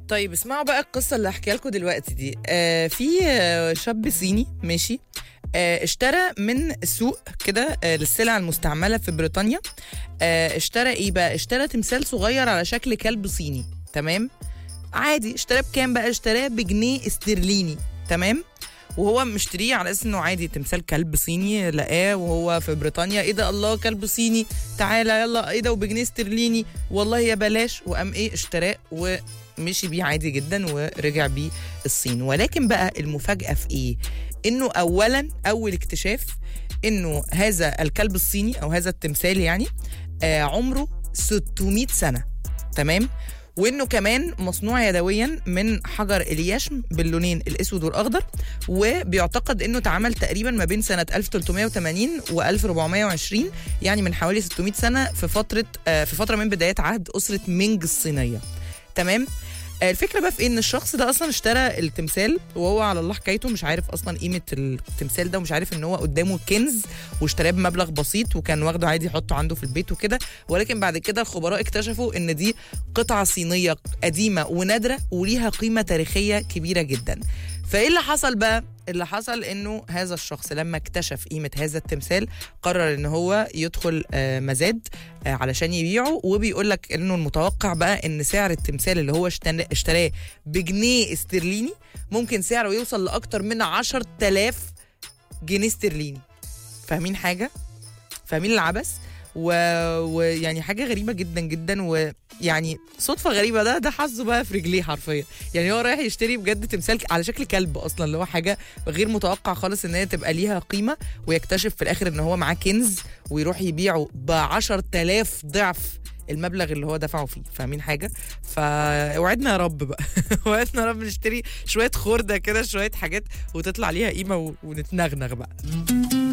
طيب اسمعوا بقى القصه اللي هحكيها لكم دلوقتي دي آه في آه شاب صيني ماشي آه اشترى من سوق كده آه للسلع المستعمله في بريطانيا آه اشترى ايه بقى اشترى تمثال صغير على شكل كلب صيني تمام عادي اشتراه بكام بقى اشتراه بجنيه استرليني تمام وهو مشتريه على اساس انه عادي تمثال كلب صيني لقاه وهو في بريطانيا ايه ده الله كلب صيني تعالى يلا ايه ده وبجنيه استرليني والله يا بلاش وقام ايه اشتراه ومشي بيه عادي جدا ورجع بيه الصين ولكن بقى المفاجاه في ايه انه اولا اول اكتشاف انه هذا الكلب الصيني او هذا التمثال يعني آه عمره 600 سنه تمام وانه كمان مصنوع يدويا من حجر اليشم باللونين الاسود والاخضر وبيعتقد انه اتعمل تقريبا ما بين سنه 1380 و 1420 يعني من حوالي 600 سنه في فتره آه في فتره من بدايات عهد اسره مينج الصينيه تمام آه، الفكره بقى في إيه؟ ان الشخص ده اصلا اشترى التمثال وهو على الله حكايته مش عارف اصلا قيمه التمثال ده ومش عارف ان هو قدامه كنز واشتراه بمبلغ بسيط وكان واخده عادي يحطه عنده في البيت وكده ولكن بعد كده الخبراء اكتشفوا ان دي قطعه صينيه قديمه ونادره وليها قيمه تاريخيه كبيره جدا فايه اللي حصل بقى اللي حصل انه هذا الشخص لما اكتشف قيمه هذا التمثال قرر ان هو يدخل آه، مزاد آه، علشان يبيعه وبيقول لك انه المتوقع بقى ان سعر التمثال اللي هو اشتن- اشتراه بجنيه استرليني ممكن سعره يوصل لاكتر من 10000 جنيه استرليني فاهمين حاجه فاهمين العبث و- ويعني حاجه غريبه جدا جدا ويعني صدفه غريبه ده ده حظه بقى في رجليه حرفيا يعني هو رايح يشتري بجد تمثال على شكل كلب اصلا اللي هو حاجه غير متوقع خالص ان هي تبقى ليها قيمه ويكتشف في الاخر ان هو معاه كنز ويروح يبيعه ب 10000 ضعف المبلغ اللي هو دفعه فيه فاهمين حاجه فوعدنا يا رب بقى وعدنا يا رب نشتري شويه خرده كده شويه حاجات وتطلع ليها قيمه و- ونتنغنغ بقى